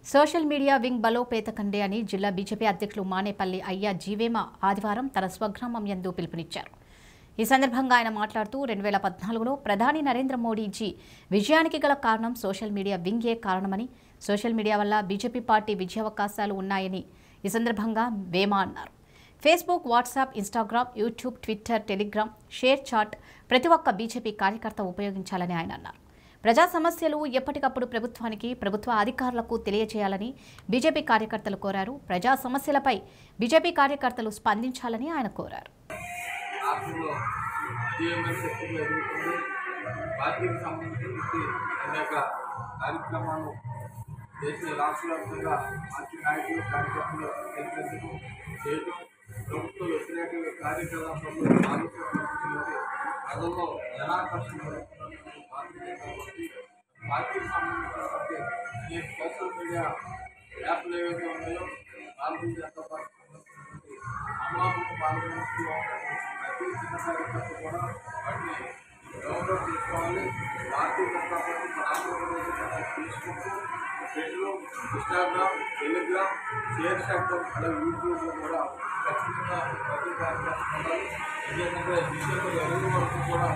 social media wing బలోపేతకండే అని జిల్లా BJP అధ్యక్షులు మానేపల్లి అయ్యా జీవేమ ఆదివారం తన స్వగ్రామం యందు పిలుపునిచ్చారు ఈ సందర్భంగా ఆయన మాట్లాడుతూ రెండు వేల పద్నాలుగులో ప్రధాని నరేంద్ర మోడీజీ విజయానికి గల కారణం సోషల్ మీడియా వింగే కారణమని సోషల్ మీడియా వల్ల బీజేపీ పార్టీ విజయావకాశాలు ఉన్నాయని ఈ సందర్భంగా వేమా అన్నారు Facebook WhatsApp Instagram YouTube Twitter Telegram ShareChat ప్రతి ఒక్క బీజేపీ కార్యకర్త ఉపయోగించాలని ఆయన అన్నారు ప్రజా సమస్యలు ఎప్పటికప్పుడు ప్రభుత్వానికి ప్రభుత్వ అధికారులకు తెలియజేయాలని బీజేపీ కార్యకర్తలు కోరారు ప్రజా సమస్యలపై బీజేపీ కార్యకర్తలు స్పందించాలని ఆయన కోరారు రాష్ట్రంలో టీఎంఎస్ శక్తిగా ఎదుగుతుంది పార్టీకి సంబంధించి అనేక కార్యక్రమాలు దేశ రాష్ట్ర వ్యాప్తంగా పార్టీ నాయకులు కార్యకర్తలు కేంద్రీకరించడం చేయడం ప్రభుత్వ వ్యతిరేక కార్యకలాపాలు ఆలోచించినది ప్రజల్లో జనాకర్షణ జరుగుతున్నటువంటి పార్టీ కాబట్టి పార్టీకి సంబంధించినటువంటి అనేక సోషల్ మీడియా యాప్లు ఏవైతే ఉన్నాయో భారతీయ జనతా పార్టీ సంబంధించినటువంటి అమలాపురం పార్లమెంట్లో ప్రతి చిన్న కార్యకర్త కూడా వాటిని డౌన్లోడ్ చేసుకోవాలి భారతీయ జనతా పార్టీ మన Andhra Pradesh Facebook Facebook Instagram Telegram ShareChat అలాగే యూట్యూబ్లో కూడా ఖచ్చితంగా ప్రతి కార్యక్రమం ఉండాలి ఎందుకంటే డిసెంబర్ ఇరవై వరకు కూడా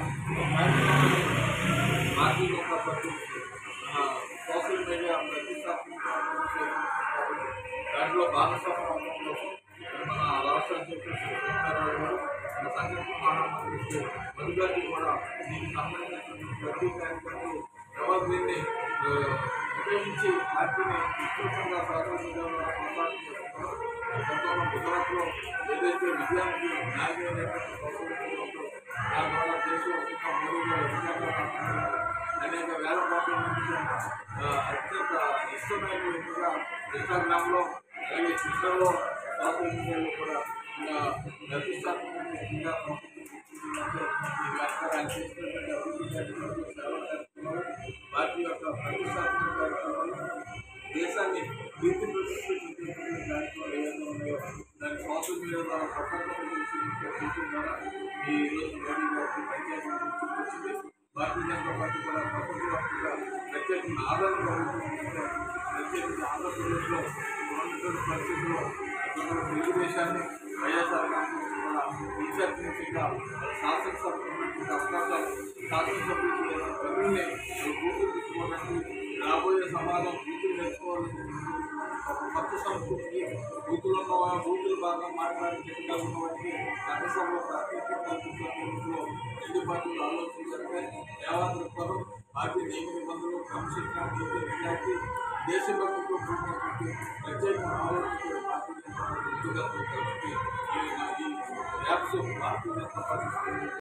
కార్యక్రమాలు భారతీయ జనతా పార్టీ ఆ, సోషల్ మీడియా ప్రతిష్టాత్మకంగా చేయడం దాంట్లో భాగస్వామ్యం అవ్వడం కోసం మన రాష్ట్ర అధ్యక్షుడు శ్రీరామారావు గారు మన సంఘటన మహామంత్రి మధుగారికి కూడా దీనికి సంబంధించిన ప్రతి కార్యక్రమం ఎవరు దీన్ని ఆ, ఉపయోగించి పార్టీని విస్తృతంగా సోషల్ మీడియాలో కొనసాగం చేస్తున్నారు గతంలో గుజరాత్లో ఏదైతే విజయానికి న్యాయమైనటువంటి సోషల్ మీడియా ఉందో దాని ద్వారా దేశవ్యాప్తంగా మోడీ గారు విజయంగా మాట్లాడుతున్నారు అనేక వేల కోట్ల మంది ఆ, అత్యంత ఇష్టమైన వ్యక్తిగా ఇన్స్టాగ్రామ్లో అలాగే ట్విట్టర్లో సోషల్ మీడియాలో కూడా ఇలా ప్రతిష్టాత్మకమైన వ్యక్తిగా ప్రవర్తించుకుంటున్నట్టు ఈ వ్యాపారం ఆయన చేసినటువంటి అభివృద్ధి కార్యక్రమాలు సేవా కార్యక్రమాలు వాటి యొక్క ప్రతిష్టాత్మక కార్యక్రమాలు దేశాన్ని కీర్తి ప్రతిష్ఠించినటువంటి కార్యక్రమాలు ఏవైతే ఉన్నాయో దాన్ని సోషల్ మీడియా ద్వారా ప్రపంచంలో చూపించడం ద్వారా ఈ రోజు మోడీ గారికి ప్రత్యేకంగా చూపించింది భారతీయ జనతా పార్టీ కూడా ప్రపంచవ్యాప్తంగా ప్రత్యేకంగా ఆదరణ కలుగుతుందంటే ప్రత్యేకంగా ఆంధ్రప్రదేశ్లో ఉన్నటువంటి పరిస్థితుల్లో ఇక్కడ తెలుగుదేశాన్ని వైఎస్ఆర్ కాంగ్రెస్ కూడా ఇన్ఛార్జిగా శాసనసభ ఉన్నటువంటి అవకాశాలు శాసనసభ్యులు ప్రజల్ని బూతులు తీసుకోవడానికి రాబోయే సమాజం బూతులు నేర్చుకోవాలని ఒక కొత్త సంస్కృతికి బూతులు ఉన్న వా- బూతులు బాగా మాట్లాడి గట్టిగా ఉన్న వాటికి చట్టసభలో ప్రాతినిధ్యం కల్పించడంలో రెండు పార్టీలు ఆలోచించాలంటే దేవాద దృక్పథం పార్టీ నియమ నిబంధనలు క్రమశిక్షణ నీతి నిజాయితీ దేశభక్తితో కూడినటువంటి ప్రత్యేక ఆలోచించే పార్టీ జనతా పార్టీ వ్యక్తిగతం కాబట్టి ఈ ఈ యాప్స్ భారతీయ జనతా పార్టీ